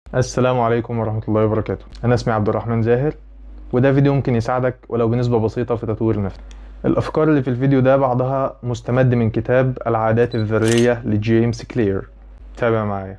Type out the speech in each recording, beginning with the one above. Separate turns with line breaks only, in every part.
السلام عليكم ورحمة الله وبركاته أنا اسمي عبد الرحمن زاهر وده فيديو ممكن يساعدك ولو بنسبة بسيطة في تطوير نفسك الأفكار اللي في الفيديو ده بعضها مستمد من كتاب العادات الذرية لجيمس كلير تابع معايا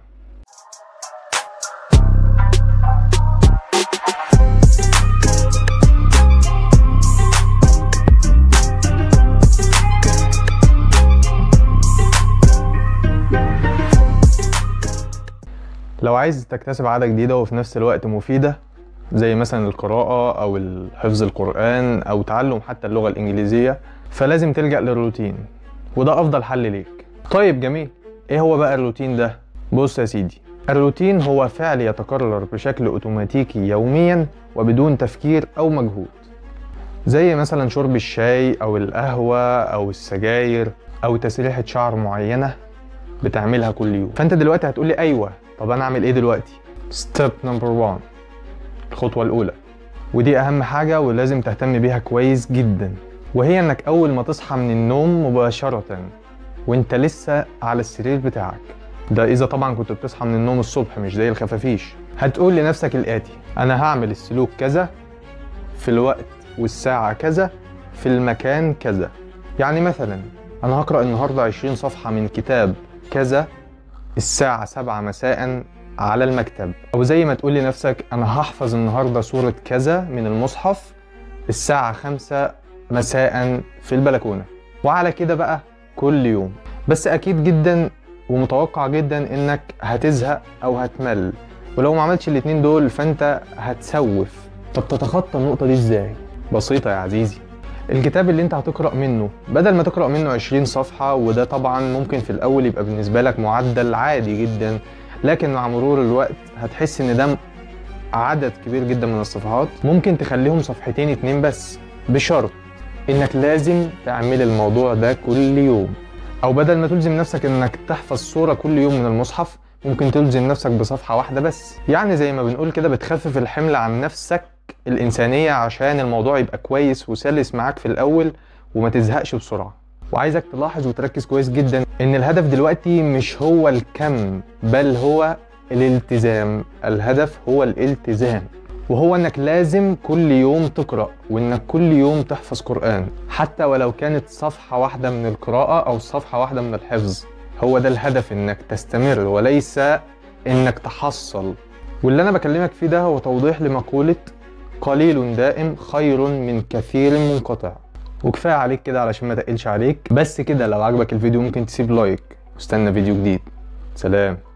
لو عايز تكتسب عادة جديدة وفي نفس الوقت مفيدة زي مثلا القراءة أو حفظ القرآن أو تعلم حتى اللغة الإنجليزية فلازم تلجأ للروتين وده أفضل حل ليك طيب جميل إيه هو بقى الروتين ده؟ بص يا سيدي الروتين هو فعل يتكرر بشكل أوتوماتيكي يوميا وبدون تفكير أو مجهود زي مثلا شرب الشاي أو القهوة أو السجاير أو تسريحة شعر معينة بتعملها كل يوم فأنت دلوقتي هتقولي أيوة طب أنا أعمل إيه دلوقتي؟ ستيب نمبر 1 الخطوة الأولى ودي أهم حاجة ولازم تهتم بيها كويس جدا وهي إنك أول ما تصحى من النوم مباشرة وإنت لسه على السرير بتاعك ده إذا طبعا كنت بتصحى من النوم الصبح مش زي الخفافيش هتقول لنفسك الآتي أنا هعمل السلوك كذا في الوقت والساعة كذا في المكان كذا يعني مثلا أنا هقرأ النهاردة 20 صفحة من كتاب كذا الساعة 7 مساء على المكتب أو زي ما تقول لنفسك أنا هحفظ النهاردة سورة كذا من المصحف الساعة 5 مساء في البلكونة وعلى كده بقى كل يوم بس أكيد جدا ومتوقع جدا إنك هتزهق أو هتمل ولو ما عملتش الاتنين دول فأنت هتسوف طب تتخطى النقطة دي إزاي؟ بسيطة يا عزيزي الكتاب اللي انت هتقرأ منه بدل ما تقرأ منه 20 صفحة وده طبعا ممكن في الأول يبقى بالنسبة لك معدل عادي جدا لكن مع مرور الوقت هتحس ان ده عدد كبير جدا من الصفحات ممكن تخليهم صفحتين اتنين بس بشرط انك لازم تعمل الموضوع ده كل يوم او بدل ما تلزم نفسك انك تحفظ صورة كل يوم من المصحف ممكن تلزم نفسك بصفحة واحدة بس يعني زي ما بنقول كده بتخفف الحمل عن نفسك الإنسانية عشان الموضوع يبقى كويس وسلس معاك في الأول وما تزهقش بسرعة وعايزك تلاحظ وتركز كويس جدا ان الهدف دلوقتي مش هو الكم بل هو الالتزام الهدف هو الالتزام وهو انك لازم كل يوم تقرا وانك كل يوم تحفظ قران حتى ولو كانت صفحه واحده من القراءه او صفحه واحده من الحفظ هو ده الهدف انك تستمر وليس انك تحصل واللي انا بكلمك فيه ده هو توضيح لمقوله قليل دائم خير من كثير منقطع وكفايه عليك كده علشان ما تقلش عليك بس كده لو عجبك الفيديو ممكن تسيب لايك واستنى فيديو جديد سلام